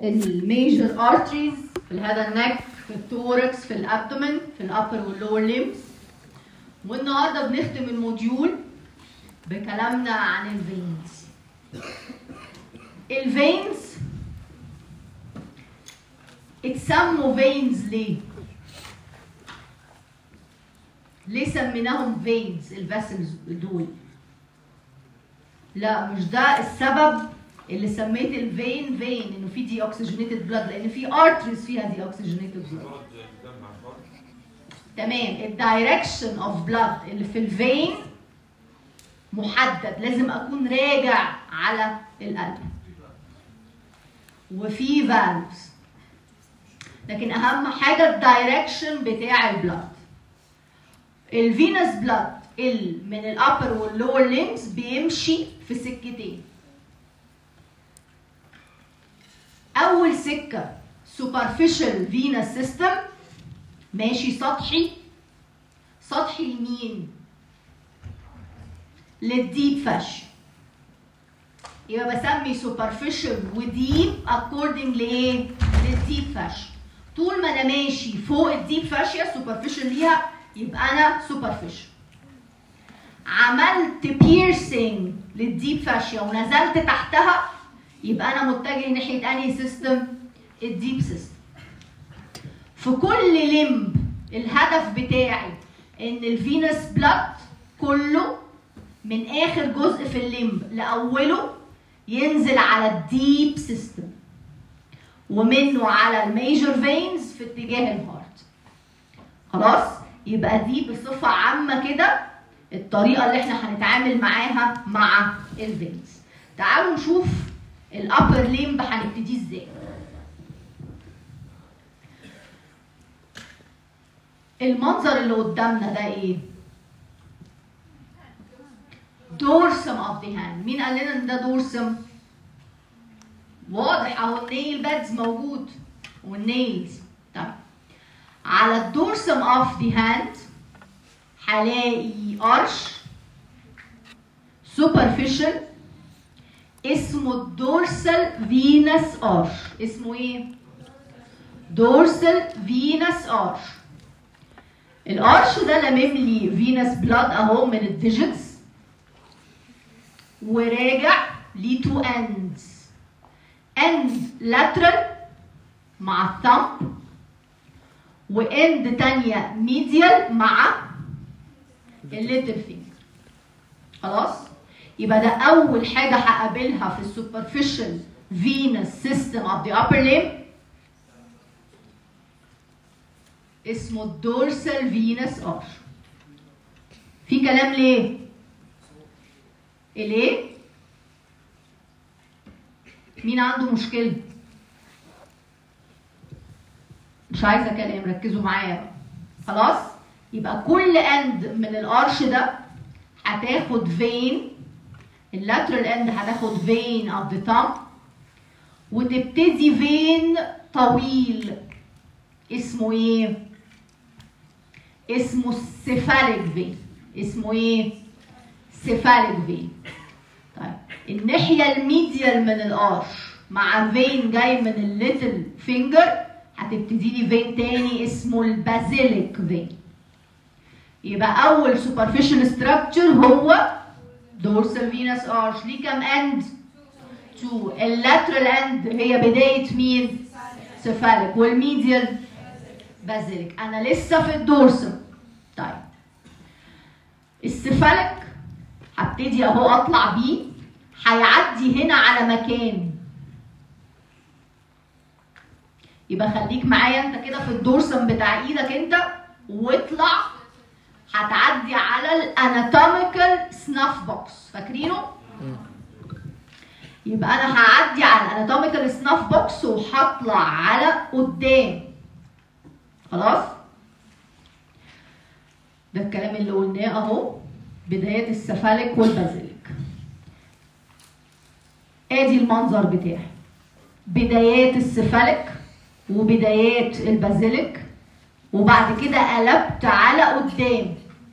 الميجر ارتريز في الهيد النك في الثوركس في الابدومن في الابر واللور ليمز والنهارده بنختم الموديول بكلامنا عن الفينز الفينز اتسموا فينز ليه؟ ليه سميناهم فينز الفاسلز دول؟ لا مش ده السبب اللي سميت الفين فين انه في دي اوكسجينيتد بلاد لان في ارتريز فيها دي اوكسجينيتد بلاد تمام الدايركشن اوف بلاد اللي في الفين محدد لازم اكون راجع على القلب وفي فالفز لكن اهم حاجه الدايركشن بتاع البلاد الفينس بلاد من الابر واللور ليمز بيمشي في سكتين اول سكه superficial venous system ماشي سطحي سطحي لمين للديب فاش يبقى بسمي superficial وديب according لايه للديب فاش طول ما انا ماشي فوق الديب فاشيا superficial ليها يبقى انا superficial عملت بيرسينج للديب فاشيا ونزلت تحتها يبقى انا متجه ناحيه انهي سيستم الديب سيستم في كل لمب الهدف بتاعي ان الفينس بلاد كله من اخر جزء في الليمب لاوله ينزل على الديب سيستم ومنه على الميجر فينز في اتجاه الهارت خلاص يبقى دي بصفه عامه كده الطريقه اللي احنا هنتعامل معاها مع الفينز تعالوا نشوف الابر ليمب هنبتدي ازاي المنظر اللي قدامنا ده ايه دورسم اوف ذا هاند مين قال لنا ان ده دورسم واضح اهو النيل بادز موجود والنيلز طيب على الدورسم اوف ذا هاند هلاقي ارش سوبرفيشال اسمه الدورسال فينس ارش اسمه ايه دورسال فينس ارش الارش ده لمم لي فينس بلاد اهو من الديجيتس وراجع ليه تو اندز اند لاترال مع الثumb واند تانية ميديال مع الليتل فينجر خلاص يبقى ده اول حاجه هقابلها في السوبرفيشال فينس سيستم اوف ذا upper limb اسمه الدورسال فينس ارش في كلام ليه ليه مين عنده مشكله مش عايزه كلام ركزوا معايا بقى خلاص يبقى كل اند من الارش ده هتاخد فين اللاترال اند هتاخد فين اوف ذا thumb وتبتدي فين طويل اسمه ايه اسمه السيفاليك فين اسمه ايه سيفاليك فين طيب الناحيه الميديال من الارش مع فين جاي من الليتل فينجر هتبتدي لي فين تاني اسمه البازيليك فين يبقى اول سوبرفيشال ستراكشر هو دورسال فينس ارش ليه كام اند؟ تو اللاترال اند هي بدايه مين؟ سيفاليك والميديال بازيليك انا لسه في الدورسال طيب السيفاليك هبتدي اهو اطلع بيه هيعدي هنا على مكان يبقى خليك معايا انت كده في الدورسم بتاع ايدك انت واطلع هتعدي على الاناتوميكال سناف بوكس فاكرينه؟ يبقى انا هعدي على الاناتوميكال سناف بوكس وهطلع على قدام خلاص؟ ده الكلام اللي قلناه اهو بداية السفالك والبازيليك ادي المنظر بتاعي بدايات السفالك وبدايات البازيليك وبعد كده قلبت على قدام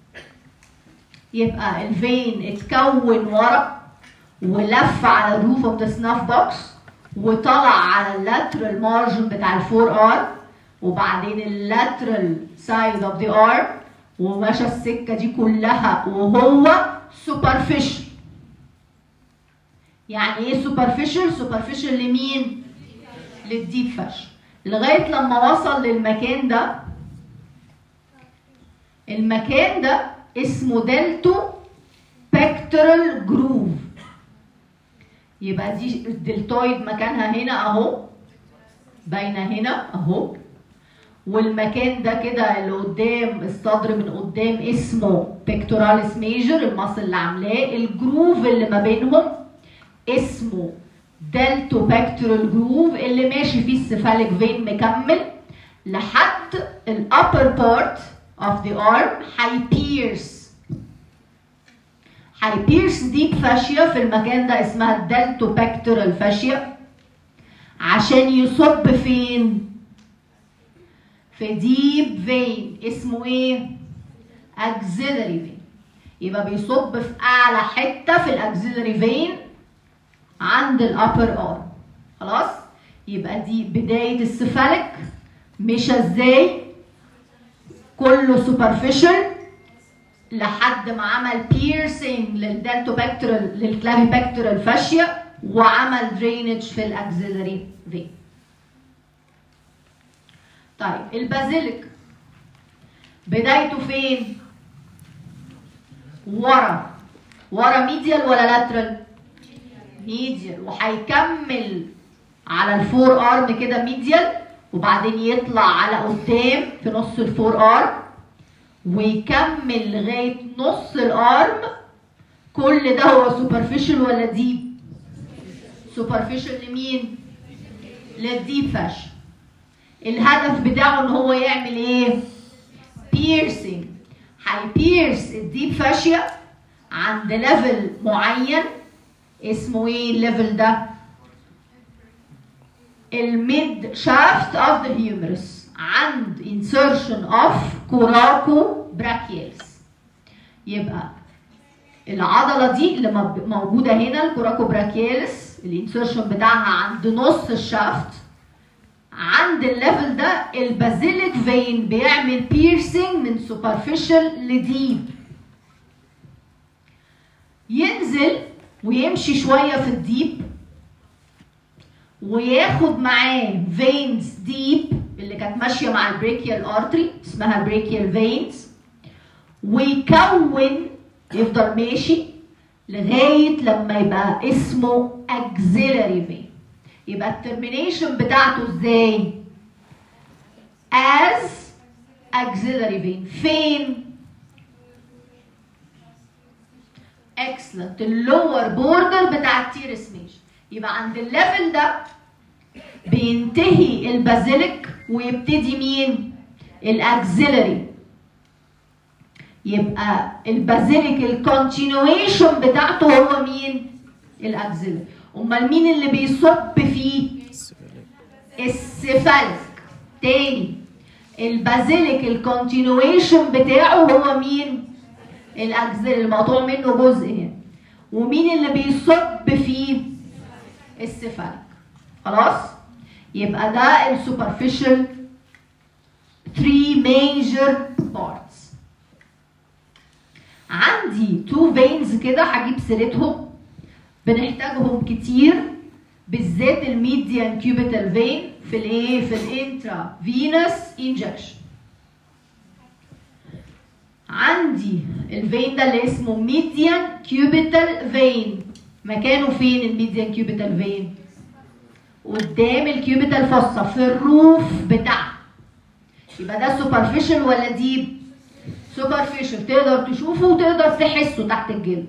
يبقى الفين اتكون ورا ولف على الروف اوف ذا سناف بوكس وطلع على اللاترال مارجن بتاع الفور ارم وبعدين اللاترال سايد اوف ذا ارم ومشى السكه دي كلها وهو سوبرفيشال يعني ايه سوبرفيشال سوبرفيشال لمين للديب فش لغايه لما وصل للمكان ده المكان ده اسمه دلتو بكترال جروف يبقى دي الدلتويد مكانها هنا اهو باينه هنا اهو والمكان ده كده اللي قدام الصدر من قدام اسمه بيكتوراليس ميجر المصل اللي عاملاه الجروف اللي ما بينهم اسمه دلتو بكتورال جروف اللي ماشي فيه السفاليك فين مكمل لحد الابر بارت اوف ذا ارم هيبيرس هيبيرس ديب فاشيا في المكان ده اسمها الدلتو بكتورال فاشيا عشان يصب فين في ديب فين اسمه ايه اكسيلري فين يبقى بيصب في اعلى حته في الاكسيلري فين عند الابر ارم خلاص يبقى دي بدايه السفالك مشى ازاي كله سوبرفيشال لحد ما عمل بيرسينج للدلتوبكترال للكلافيبكترال فاشيا وعمل درينج في الاكسيلري فين طيب البازيليك بدايته فين ورا ورا ميديال ولا لاترال ميديال وهيكمل على الفور ارم كده ميديال وبعدين يطلع على قدام في نص الفور ارم ويكمل لغايه نص الارم كل ده هو سوبرفيشال ولا ديب سوبرفيشال لمين للديب فاشن الهدف بتاعه ان هو يعمل ايه بيرسينج هيبيرس الديب فاشيا عند ليفل معين اسمه ايه الليفل ده الميد شافت اوف ذا هيومرس عند insertion of كوراكو براكيالس يبقى العضله دي اللي موجوده هنا الكوراكو براكيالس الانسرشن بتاعها عند نص الشافت عند الليفل ده البازيليك فين بيعمل بيرسينج من سوبرفيشال لديب ينزل ويمشي شويه في الديب وياخد معاه فينز ديب اللي كانت ماشيه مع البريكيال ارتري اسمها البريكيال فينز ويكون يفضل ماشي لغايه لما يبقى اسمه اكزيلري فين يبقى الترمينيشن بتاعته ازاي as auxiliary vein فين excellent اللور بوردر بتاع التيرس ميشن يبقى عند الليفل ده بينتهي البازيليك ويبتدي مين الاكسيلري يبقى البازيليك الكونتينيويشن بتاعته هو مين الاكسيلري امال مين اللي بيصب فيه السفالك تاني البازيليك الكونتينيويشن بتاعه هو مين الاكسيلري المقطوع منه جزء هنا ومين اللي بيصب فيه السفالك خلاص يبقى ده السوبرفيشال 3 major parts عندي تو فينز كده هجيب سيرتهم بنحتاجهم كتير بالذات الميديان كيوبيتال فين في الايه في الانترا فينوس انجكشن عندي الفين ده اللي اسمه ميديان كيوبيتال فين مكانه فين الميديان كيوبيتال فين قدام الكيوبيتال فوسا في الروف بتاعها يبقى ده سوبرفيشال ولا ديب سوبرفيشال تقدر تشوفه وتقدر تحسه تحت الجلد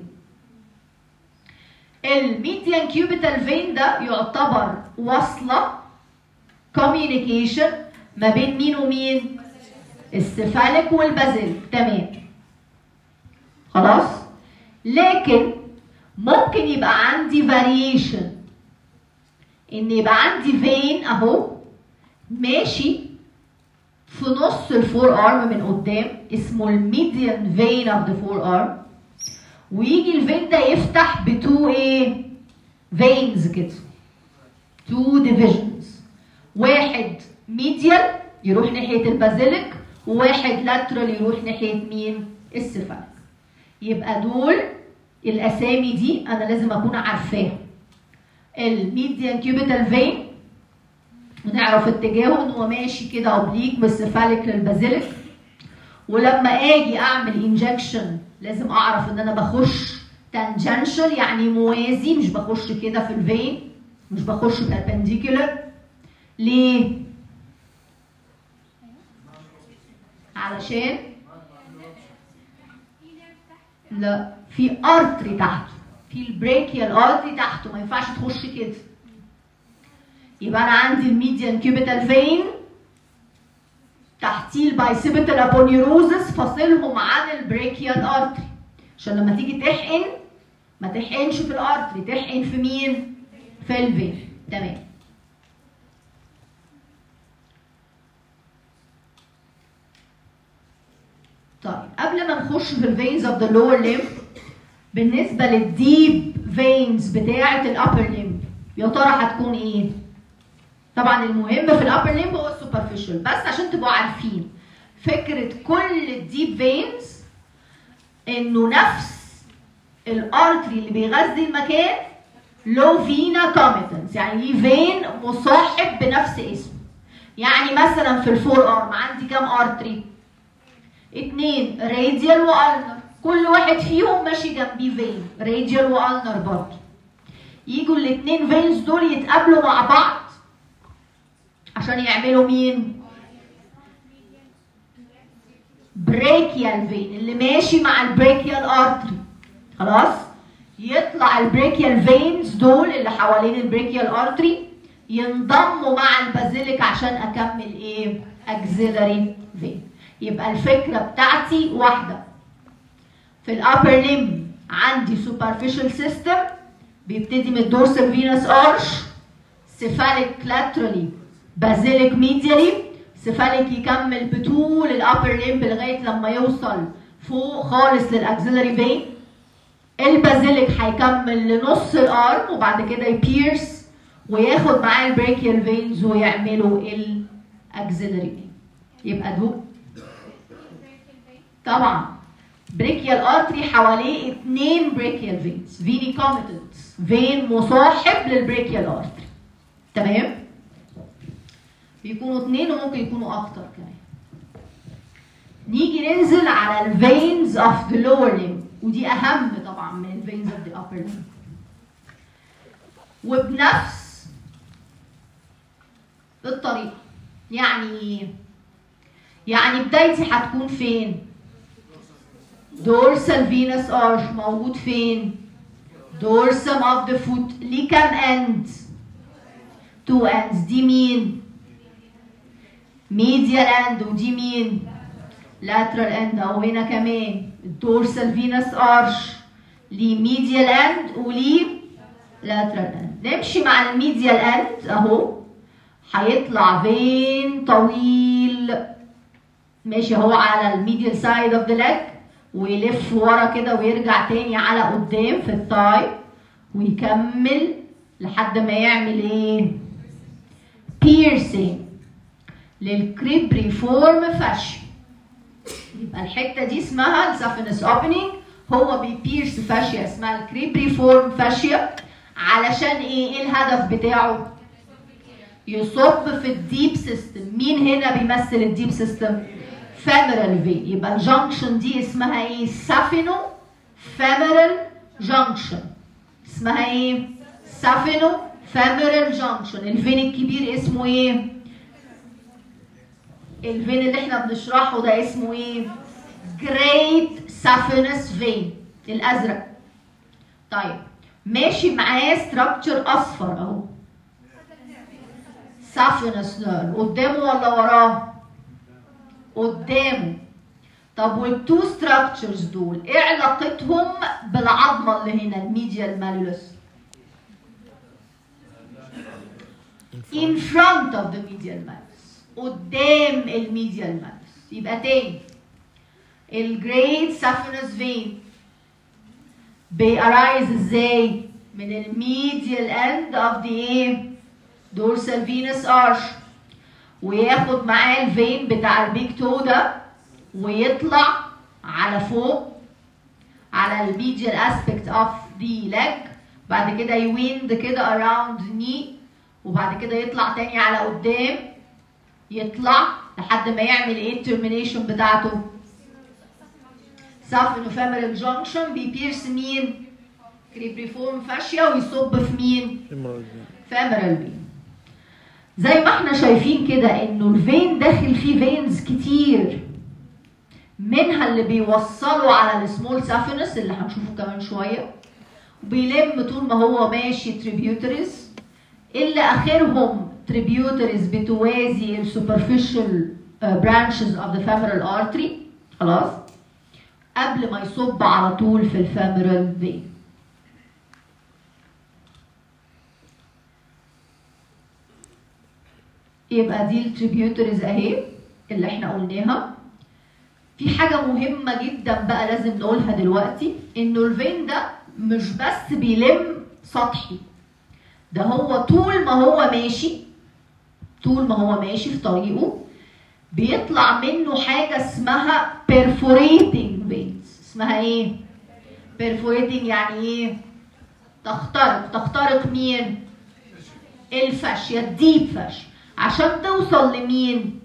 الميديان كيوبيتال فين ده يعتبر وصله كوميونيكيشن ما بين مين ومين السفالك والبازيليك تمام خلاص لكن ممكن يبقى عندي فاريشن ان يبقى عندي فين اهو ماشي في نص الفور ارم من قدام اسمه الميديان فين اوف ذا فور ارم ويجي الفين ده يفتح بتو ايه فينز كده تو ديفيجنز واحد ميديال يروح ناحيه البازيليك وواحد لاترال يروح ناحيه مين السيفاليك يبقى دول الاسامي دي انا لازم اكون عارفاها الميديان كيوبيتال فين ونعرف اتجاهه ان هو ماشي كده اوبليك من السيفاليك للبازيليك ولما اجي اعمل انجكشن لازم اعرف ان انا بخش تانجنشال يعني موازي مش بخش كده في الفين مش بخش perpendicular ليه؟ علشان لا في ارتري تحته في البريكيال ارتري تحته ما ينفعش تخش كده يبقى انا عندي الميديان كيوبيتال فين تحتيه البايسيبيتال ابونيروزس فاصلهم عن البريكيال ارتري عشان لما تيجي تحقن ما تحقنش في الارتري تحقن في مين؟ في الفين تمام طيب قبل ما نخش في الفينز اوف ذا لور ليمب بالنسبه للديب فينز بتاعه الابر ليمب يا ترى هتكون ايه؟ طبعا المهم في الابر ليمب هو السوبرفيشال بس عشان تبقوا عارفين فكره كل الديب فينز انه نفس الارتري اللي بيغذي المكان له فينا كوميتنس يعني ليه فين مصاحب بنفس اسمه يعني مثلا في الفور ارم عندي كام ارتري؟ اتنين راديال والنر كل واحد فيهم ماشي جنبيه فين راديال والنر برضه يجوا الاتنين فينز دول يتقابلوا مع بعض عشان يعملوا مين بريكيال فين اللي ماشي مع البريكيال ارتري خلاص يطلع البريكيال فينز دول اللي حوالين البريكيال ارتري ينضموا مع البازيليك عشان اكمل ايه اكزيلاري فين يبقى الفكره بتاعتي واحده في الابر ليم عندي سوبرفيشال سيستم بيبتدي من الدورسال فينس ارش سيفاليك لاترالي بازيليك ميديالي سيفاليك يكمل بطول الابر ليمب لغايه لما يوصل فوق خالص للاكسلري فين البازيليك هيكمل لنص الارم وبعد كده يبيرس وياخد معاه البريكيال فينز ويعملوا الاكسلري فين يبقى دول طبعا بريكيال ارتري حواليه اثنين بريكيال فينز فيني كوميتنت فين مصاحب للبريكيال ارتري تمام بيكونوا اثنين وممكن يكونوا اكتر كمان نيجي ننزل على الفينز اوف ذا لور ليم ودي اهم طبعا من الفينز اوف ذا upper ليم وبنفس الطريقه يعني يعني بدايتي هتكون فين dorsal venous arch موجود فين dorsum of the foot ليه كام end two ends دي مين medial end ودي مين lateral end او هنا كمان dorsal venous arch ليه medial end وليه lateral end نمشي مع الميديال end اهو هيطلع فين طويل ماشي اهو على الميديال سايد اوف ذا ليج ويلف ورا كده ويرجع تاني على قدام في الثاي ويكمل لحد ما يعمل ايه بيرسينج للكريبري فورم فاشي يبقى الحته دي اسمها السافينس اوبننج هو بيبيرس فاشيا اسمها الكريبري فورم فاشيا علشان ايه ايه الهدف بتاعه يصب في الديب سيستم مين هنا بيمثل الديب سيستم femoral vein يبقى الجنكشن دي اسمها ايه سافينو femoral junction اسمها ايه سافينو femoral junction الفين الكبير اسمه ايه الفين اللي احنا بنشرحه ده اسمه ايه great saphenous vein الازرق طيب ماشي معاه structure اصفر اهو saphenous nerve قدامه ولا وراه قدامه طب والتو ستراكشرز دول ايه علاقتهم بالعظمه اللي هنا الميديال مالولس in front of the medial malleus قدام الميديال مالولس يبقى تاني الجريد سافينوس فين بيأرايز ازاي من الميديال اند اوف ذا ايه دورسال فينس ارش وياخد معاه الفين بتاع البيج تو ده ويطلع على فوق على الميديال اسبكت اوف ذا ليج بعد كده يويند كده اراوند ني وبعد كده يطلع تاني على قدام يطلع لحد ما يعمل ايه الترمينيشن بتاعته سافينوفيمرال جونكشن بيبيرس مين كريبريفورم فاشيا ويصب في مين فيمرال فين زي ما احنا شايفين كده انه الفين داخل فيه فينز كتير منها اللي بيوصلوا على السمول سافينس اللي هنشوفه كمان شويه وبيلم طول ما هو ماشي تريبيوتريز اللي اخرهم tributaries بتوازي ال superficial uh, branches of the femoral artery خلاص قبل ما يصب على طول في الفيمورال vein يبقى دي التريبيوتريز اهي اللي احنا قلناها في حاجة مهمة جدا بقى لازم نقولها دلوقتي انه الفين ده مش بس بيلم سطحي ده هو طول ما هو ماشي طول ما هو ماشي في طريقه بيطلع منه حاجة اسمها perforating veins اسمها ايه؟ perforating يعني ايه؟ تخترق تخترق مين؟ الفاشية الديب فاشية عشان توصل لمين؟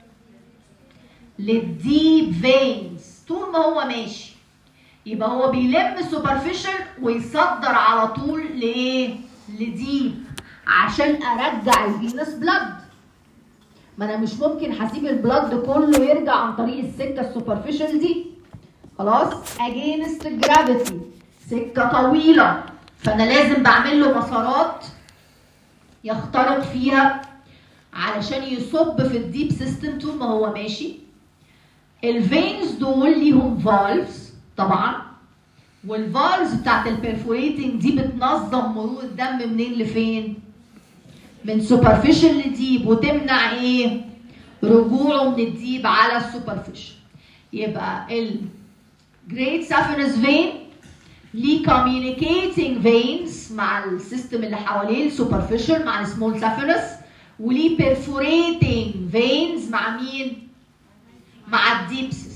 للديب فينز طول ما هو ماشي يبقى هو بيلم سوبرفيشال ويصدر على طول لايه؟ لديب عشان ارجع الفينس بلاد ما انا مش ممكن هسيب البلاد كله يرجع عن طريق السكه السوبرفيشال دي خلاص اجينست جرافيتي سكه طويله فانا لازم بعمل له مسارات يخترق فيها علشان يصب في الديب سيستم طول ما هو ماشي الفينز دول ليهم فالفز طبعا والفالفز بتاعت البرفوريتنج دي بتنظم مرور الدم منين لفين؟ من سوبرفيشال لديب وتمنع ايه؟ رجوعه من الديب على السوبرفيشال يبقى ال great saphenous vein ليه communicating veins مع السيستم اللي حواليه السوبرفيشال مع السمول saphenous وليه perforating veins مع مين؟ مع الديب سيستم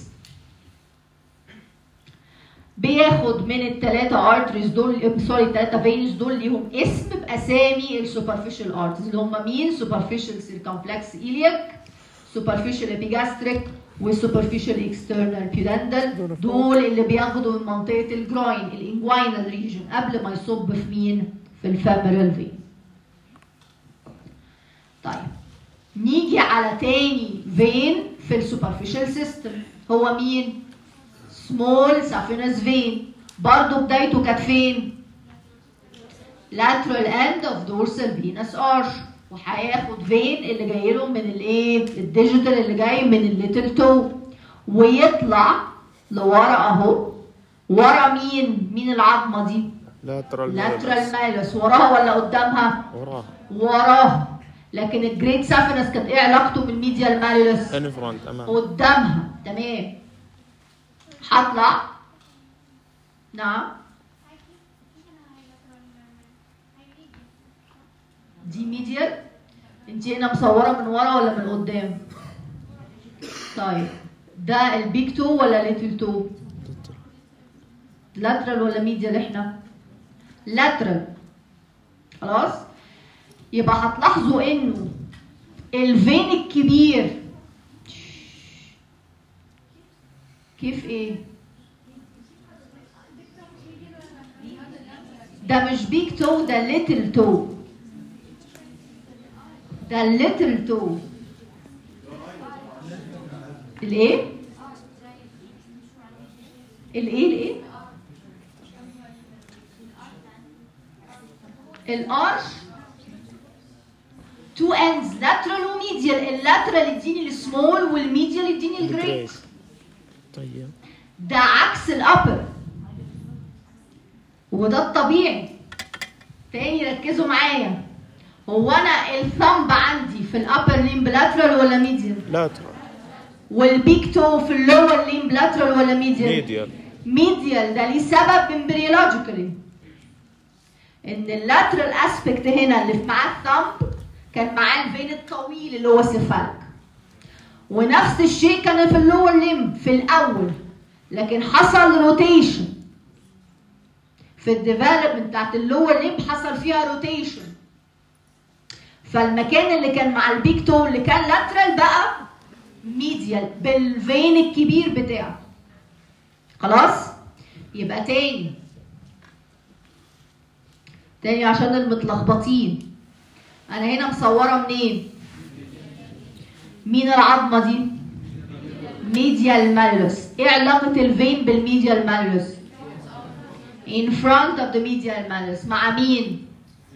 بياخد من الثلاثة ارتريز دول سوري الثلاثة فينز دول ليهم اسم بأسامي السوبرفيشال ارتريز اللي هم مين؟ سوبرفيشال سيركمفلكس إيلياك سوبرفيشال ابيجاستريك والسوبرفيشال اكسترنال بيودندل دول اللي بياخدوا من منطقة الجراين الانجوينال ريجن قبل ما يصب في مين؟ في الفاميرال فين. طيب نيجي على تاني فين في السوبرفيشال سيستم هو مين؟ سمول سافينس فين برضه بدايته كانت فين؟ lateral end of dorsal venous arch وهياخد فين اللي جاي له من الايه؟ الديجيتال اللي جاي من الليتل تو ويطلع لورا اهو ورا مين؟ مين العظمه دي؟ لاترال lateral malleus وراها ولا قدامها؟ وراها وراها لكن الجريد سافينس كانت ايه علاقته بالميديال ماليوس؟ ان فرونت امام قدامها تمام هطلع نعم دي ميديال انت هنا مصوره من ورا ولا من قدام طيب ده البيك تو ولا ليتل تو لاترال ولا ميديال احنا لاترال خلاص يبقى هتلاحظوا انه الفين الكبير كيف ايه ده مش بيك تو ده ليتل تو ده ليتل تو الايه الايه الايه الارش تو اندز لاترال وميديال اللاترال يديني السمول والميديال يديني الجريت طيب ده عكس الابر وده الطبيعي تاني ركزوا معايا هو انا الثمب عندي في الابر ليمب لاترال ولا ميديال لاترال والبيك تو في اللور ليمب لاترال ولا ميديال ميديال ميديال ده ليه سبب امبريولوجيكالي ان اللاترال اسبكت هنا اللي في معاه الثمب كان معاه الفين الطويل اللي هو سيفالك ونفس الشيء كان في اللور ليم في الاول لكن حصل روتيشن في الديفلوبمنت بتاعت اللور ليم حصل فيها روتيشن فالمكان اللي كان مع البيك تو اللي كان لاترال بقى ميديال بالفين الكبير بتاعه خلاص يبقى تاني تاني عشان المتلخبطين انا هنا مصوره منين مين العظمه دي ميديال مالوس ايه علاقه الفين بالميديال مالوس in front of the medial malleus مع مين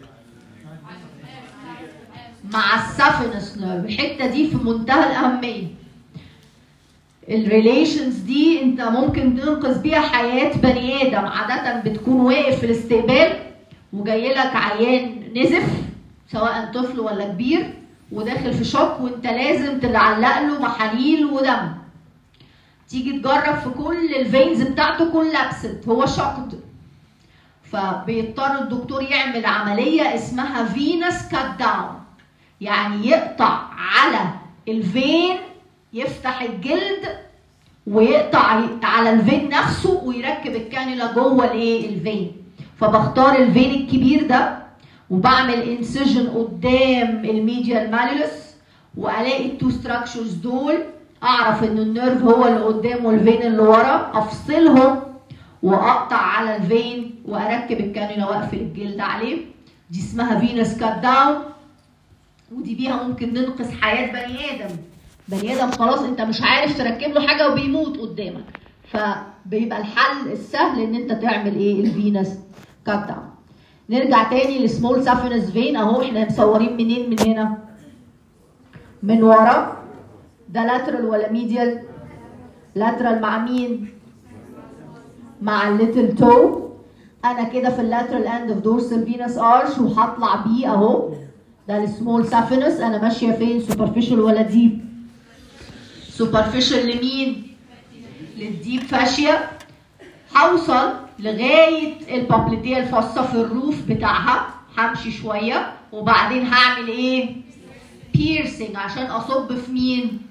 مع السافينس نيرف الحته دي في منتهى الاهميه الريليشنز دي انت ممكن تنقذ بيها حياه بني ادم عاده بتكون واقف في الاستقبال وجاي لك عيان نزف سواء طفل ولا كبير وداخل في شوك وانت لازم تعلق له محاليل ودم تيجي تجرب في كل الفينز بتاعته كولابست هو شوكد فبيضطر الدكتور يعمل عمليه اسمها فينس كات داون يعني يقطع على الفين يفتح الجلد ويقطع على الفين نفسه ويركب الكانيولا جوه الايه الفين فبختار الفين الكبير ده وبعمل انسجن قدام الميديال ماليولس والاقي التو ستراكشرز دول اعرف ان النيرف هو اللي قدام والفين اللي ورا افصلهم واقطع على الفين واركب الكانيولا واقفل الجلد عليه دي اسمها فينس كات داون ودي بيها ممكن ننقذ حياه بني ادم بني ادم خلاص انت مش عارف تركب له حاجه وبيموت قدامك فبيبقى الحل السهل ان انت تعمل ايه الفينس كات داون نرجع تاني لسمول سافينس فين اهو احنا مصورين منين من هنا من ورا ده لاترال ولا ميديال لاترال مع مين مع الليتل تو انا كده في اللاترال اند اوف دورسال فينس ارش وهطلع بيه اهو ده السمول سافينس انا ماشيه فين سوبرفيشال ولا ديب سوبرفيشال لمين للديب فاشيا هوصل لغايه البابليتيه الفاصه في الروف بتاعها همشي شويه وبعدين هعمل ايه بيرسينج عشان اصب في مين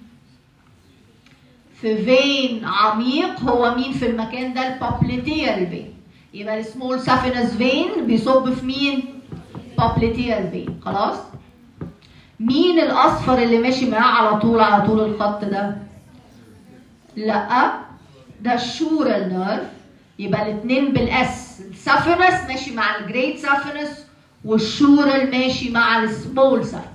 في فين عميق هو مين في المكان ده البابليتيال فين يبقى السمول سافينس فين بيصب في مين بابليتيال فين خلاص مين الاصفر اللي ماشي معاه على طول على طول الخط ده لا ده الشورال نيرف يبقى الاثنين بالاس السافينس ماشي مع الجريت سافينس والشورال ماشي مع السمول سافينس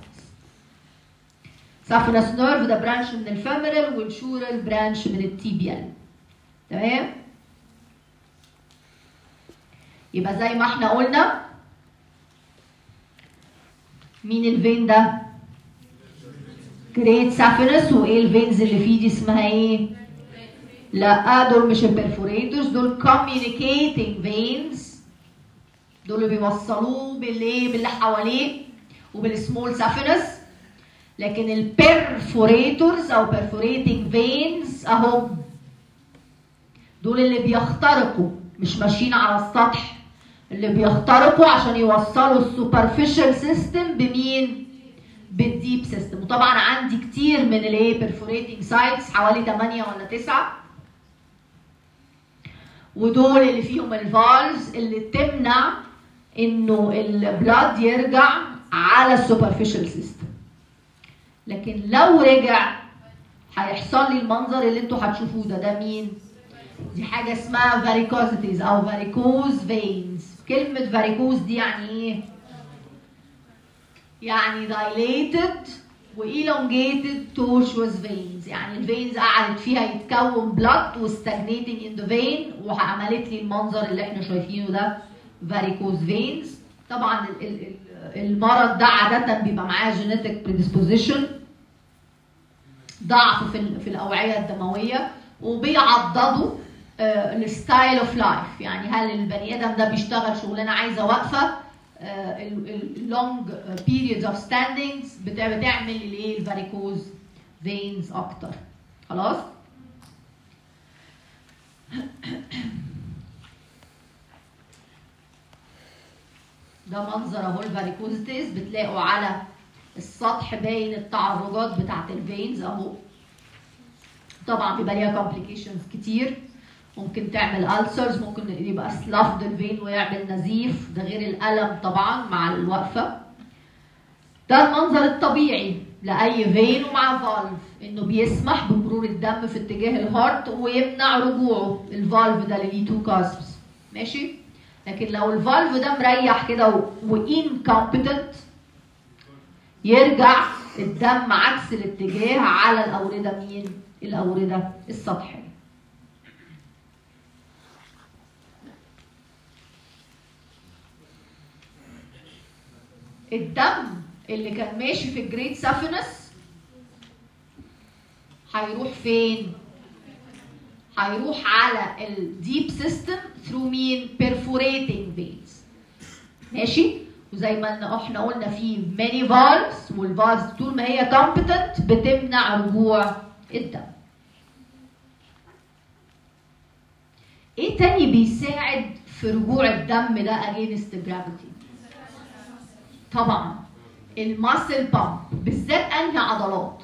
سافينس نيرف ده برانش من الفيمورال والشورال برانش من التيبيال تمام يبقى زي ما احنا قلنا مين الفين ده جريت سافينس وايه الفينز اللي فيه دي اسمها ايه لا دول مش البرفوريتورز دول communicating veins دول اللي بيوصلوه بالايه باللي حواليه وبالسمول سافينس لكن البرفوريتورز او perforating veins اهم دول اللي بيخترقوا مش ماشيين على السطح اللي بيخترقوا عشان يوصلوا السوبرفيشال سيستم بمين بالديب سيستم وطبعا عندي كتير من الايه perforating سايتس حوالي 8 ولا 9 ودول اللي فيهم الفالز اللي تمنع انه البلاد يرجع على السوبرفيشال سيستم لكن لو رجع هيحصل لي المنظر اللي انتوا هتشوفوه ده ده مين دي حاجه اسمها varicosities او varicose veins كلمه varicose دي يعني ايه يعني dilated elongated tortuous veins يعني الفينز قعدت فيها يتكون بلاد وستاجنيتنج in the vein وعملت لي المنظر اللي احنا شايفينه ده varicose veins طبعا ال ال المرض ده عادة بيبقى معاه genetic predisposition ضعف في في الأوعية الدموية وبيعضدوا الستايل اوف لايف يعني هل البني ادم ده بيشتغل شغلانه عايزه واقفه اللونج periods اوف ستاندينجز بتعمل الايه الفاريكوز فينز اكتر خلاص ده منظر اهو الفاريكوزيتيز بتلاقوا على السطح باين التعرجات بتاعت الفينز اهو طبعا بيبقى ليها كومبليكيشنز كتير ممكن تعمل ألسرز ممكن يبقى سلافد الفين ويعمل نزيف ده غير الألم طبعا مع الوقفة ده المنظر الطبيعي لأي فين ومع فالف إنه بيسمح بمرور الدم في اتجاه الهارت ويمنع رجوعه الفالف ده اللي ليه تو كاسبس ماشي لكن لو الفالف ده مريح كده وانكومبتنت يرجع الدم عكس الاتجاه على الأوردة مين؟ الأوردة السطحية الدم اللي كان ماشي في الجريد سافينس هيروح فين؟ هيروح على الديب سيستم ثرو مين؟ perforating veins ماشي؟ وزي ما احنا قلنا في many valves والفالفز طول ما هي competent بتمنع رجوع الدم. ايه تاني بيساعد في رجوع الدم ده against gravity؟ طبعا الماسل بامب بالذات انهي عضلات؟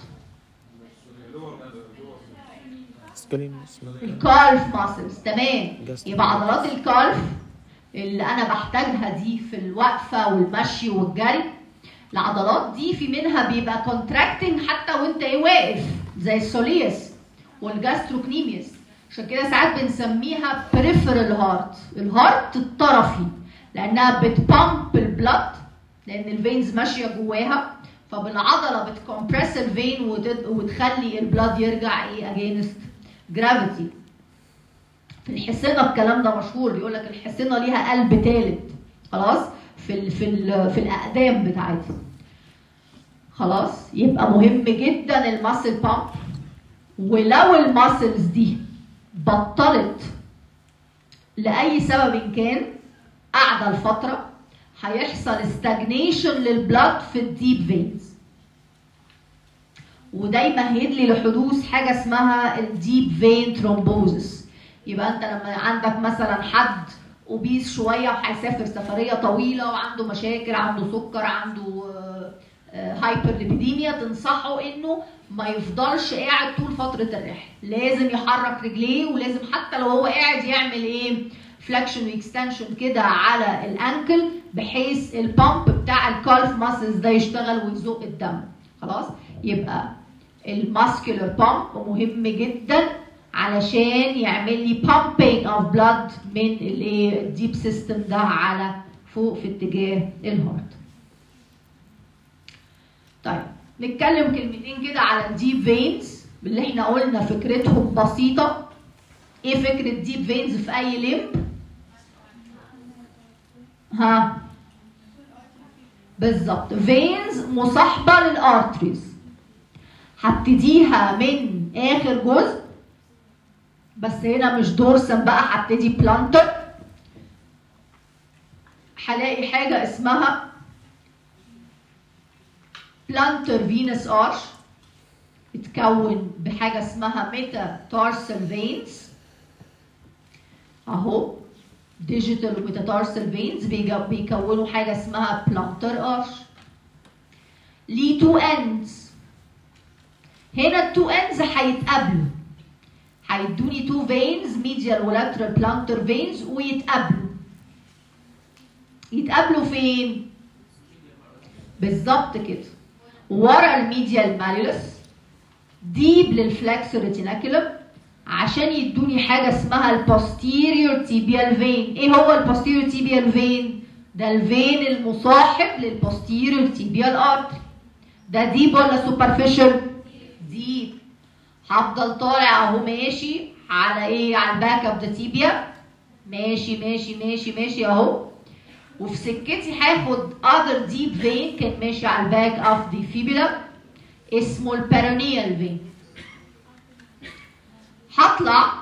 سكرين اسمها كده. الكالف ماسلز تمام Just- يبقى عضلات الكالف اللي انا بحتاجها دي في الوقفه والمشي والجري العضلات دي في منها بيبقى كونتراكتنج حتى وانت ايه واقف زي السوليس والجاستروكنيميوس عشان كده ساعات بنسميها بريفرال هارت الهارت الطرفي لانها بتبامب البلد لان الفينز ماشيه جواها فبالعضله بتكمبرس الفين وتد- وتخلي البلاد يرجع ايه اجينست جرافيتي في الحصينه الكلام ده مشهور بيقول لك الحصينه ليها قلب ثالث خلاص في ال في ال في الاقدام بتاعتها خلاص يبقى مهم جدا الماسل بامب ولو الماسلز دي بطلت لاي سبب كان قاعده لفتره هيحصل استاجنيشن للبلاد في الديب فينز وده يمهد لي لحدوث حاجه اسمها الديب فين ثرومبوزس يبقى انت لما عندك مثلا حد اوبيس شويه وهيسافر سفريه طويله وعنده مشاكل عنده سكر عنده هايبر ليبيديميا تنصحه انه ما يفضلش قاعد طول فتره الرحله لازم يحرك رجليه ولازم حتى لو هو قاعد يعمل ايه فلكشن واكستنشن كده على الانكل بحيث البامب بتاع الكالف ماسلز ده يشتغل ويزق الدم خلاص يبقى الماسكولار بامب مهم جدا علشان يعمل لي pumping of blood من الايه الديب سيستم ده على فوق في اتجاه الهارت طيب نتكلم كلمتين كده على الديب فينز اللي احنا قلنا فكرتهم بسيطه ايه فكره ديب فينز في اي لمب ها بالظبط فينز مصاحبه للارتريز هبتديها من اخر جزء بس هنا مش دورسم بقى هبتدي بلانتر هلاقي حاجه اسمها بلانتر فينس ارش اتكون بحاجه اسمها ميتا تارسل فينز اهو ديجيتال وميتاتارسل فينز بيكونوا حاجه اسمها بلانتر ارش ليه تو اندز هنا التو اندز هيتقابلوا هيدوني تو فينز ميديال ولاترال بلانتر فينز ويتقابلوا يتقابلوا فين بالظبط كده ورا الميديال ماليولس ديب للفلكسور ريتيناكولم عشان يدوني حاجه اسمها البوستيريور تيبيال فين ايه هو البوستيريور تيبيال فين ده الفين المصاحب للبوستيريور تيبيال ارتري ده ديب ولا سوبرفيشال ديب هفضل طالع اهو ماشي على ايه على الباك اوف ذا تيبيا ماشي ماشي ماشي ماشي اهو وفي سكتي هاخد other deep vein كان ماشي على الباك اوف ذا فيبولا اسمه البيرونيال فين هطلع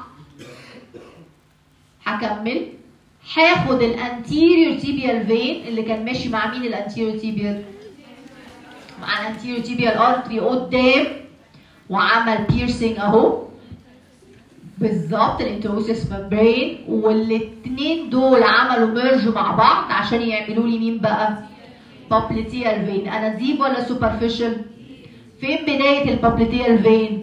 هكمل هاخد الانتيريور تيبيال فين اللي كان ماشي مع مين الانتيريور تيبيال مع الانتيريور تيبيال ارتري قدام وعمل بيرسينج اهو بالظبط الانتروسيس ممبرين والاثنين دول عملوا ميرج مع بعض عشان يعملوا لي مين بقى بابليتيال فين انا ديب ولا سوبرفيشال فين بدايه البابليتيال فين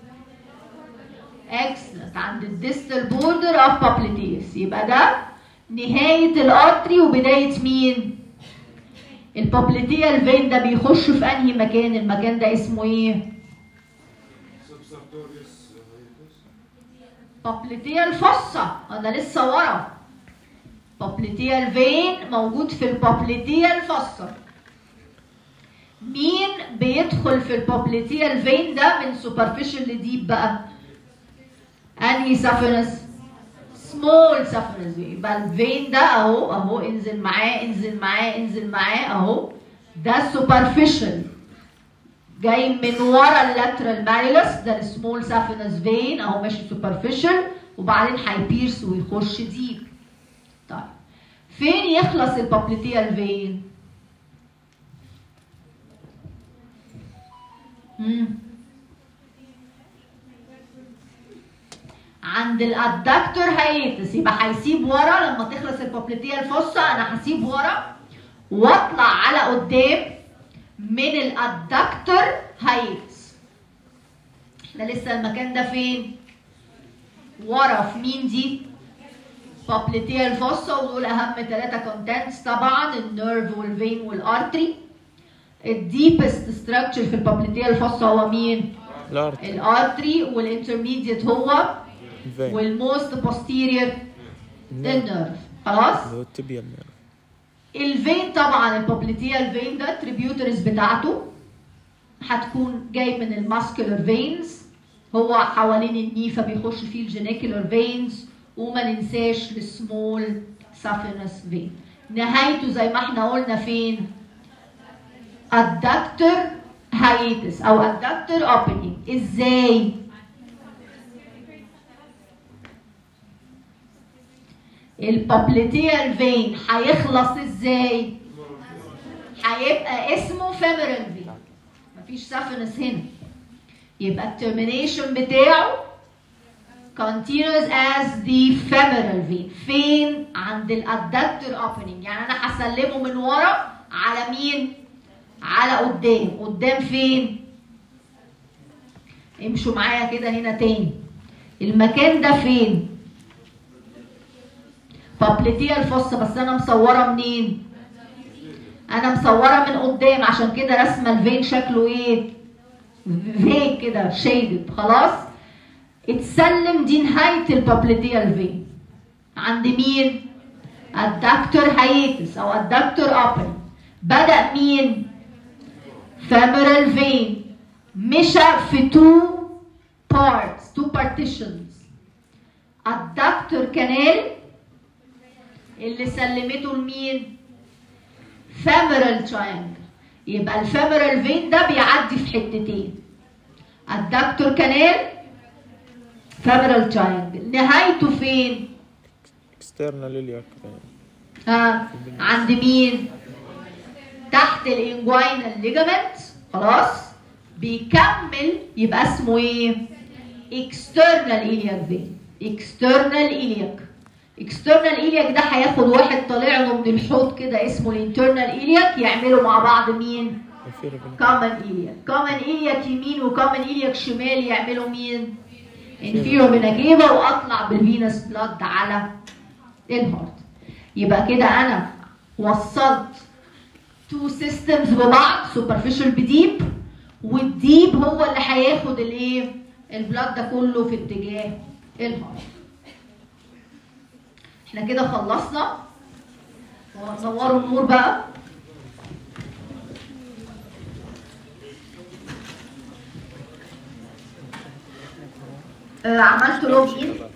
اكسلنت عند الديستال بوردر اوف بابليتيس يبقى ده نهايه الارتري وبدايه مين البابليتيال فين ده بيخش في انهي مكان المكان ده اسمه ايه سبسارتوريوس هايتس بابليتيال فصة انا لسه ورا بابليتيال فين موجود في البابليتيال فصة مين بيدخل في البابليتيال فين ده من سوبرفيشال لديب بقى انهي سافنس سمول سافنس يبقى الفين ده اهو اهو انزل معاه انزل معاه انزل معاه اهو ده سوبرفيشال جاي من ورا اللاترال ماريلس ده السمول سافينس فين اهو ماشي سوبرفيشال وبعدين هيبيرس ويخش ديب طيب فين يخلص البابليتيال فين مم. عند الادكتور هيتس يبقى هيسيب ورا لما تخلص البابليتيال فوسا انا هسيب ورا واطلع على قدام من الادكتور هايتس احنا لسه المكان ده فين ورا في مين دي بابليتيال فوسا ودول اهم ثلاثه كونتنتس طبعا النيرف والفين والارتري الديبست ستراكشر في البابليتيال فوسا هو مين الارت الارتري والانترميديت هو الفين والموست بوستيريور النيرف النيرف خلاص اللي هو التبيا النيرف الفين طبعا البابليتيال فين ده التريبيوترز بتاعته هتكون جاي من الماسكولار فينز هو حوالين الني فبيخش فيه الجينيكولار فينز وما ننساش السمول سافينس فين نهايته زي ما احنا قلنا فين الدكتور هايتس او الدكتور اوبننج ازاي البابليتيال فين هيخلص ازاي هيبقى اسمه فيمورال فين مفيش سافنس هنا يبقى الترمينيشن بتاعه continuous as the femoral vein فين عند الادكتور opening يعني انا هسلمه من ورا على مين على قدام قدام فين امشوا معايا كده هنا تاني المكان ده فين بابليتيال فوس بس انا مصوره منين انا مصوره من قدام عشان كده رسمه الفين شكله ايه فين كده شيدد خلاص اتسلم دي نهايه البابليتيال فين عند مين الدكتور هايتس او الدكتور ابل بدا مين femoral vein مشى في two parts two partitions الدكتور كانال اللي سلمته لمين femoral triangle يبقى الفيمورال فين ده بيعدي في حتتين الدكتور كانال femoral triangle نهايته فين اكسترنال الياك ها عند مين تحت الانجوينال ليجامنت خلاص بيكمل يبقى اسمه ايه اكسترنال ايلياك فين اكسترنال ايلياك اكسترنال ايلياك ده هياخد واحد طالع له من الحوض كده اسمه الانترنال ايلياك يعملوا مع بعض مين كومن ايلياك كومن ايلياك يمين وكومن ايلياك شمال يعملوا مين انفيرو مناجيبا واطلع بالفينس بلاد على الهارت يبقى كده انا وصلت تو سيستمز ببعض سوبرفيشال بديب والديب هو اللي هياخد الايه البلاد ده كله في اتجاه الهارت احنا كده خلصنا ونوروا النور بقى آه، عملت لوج ان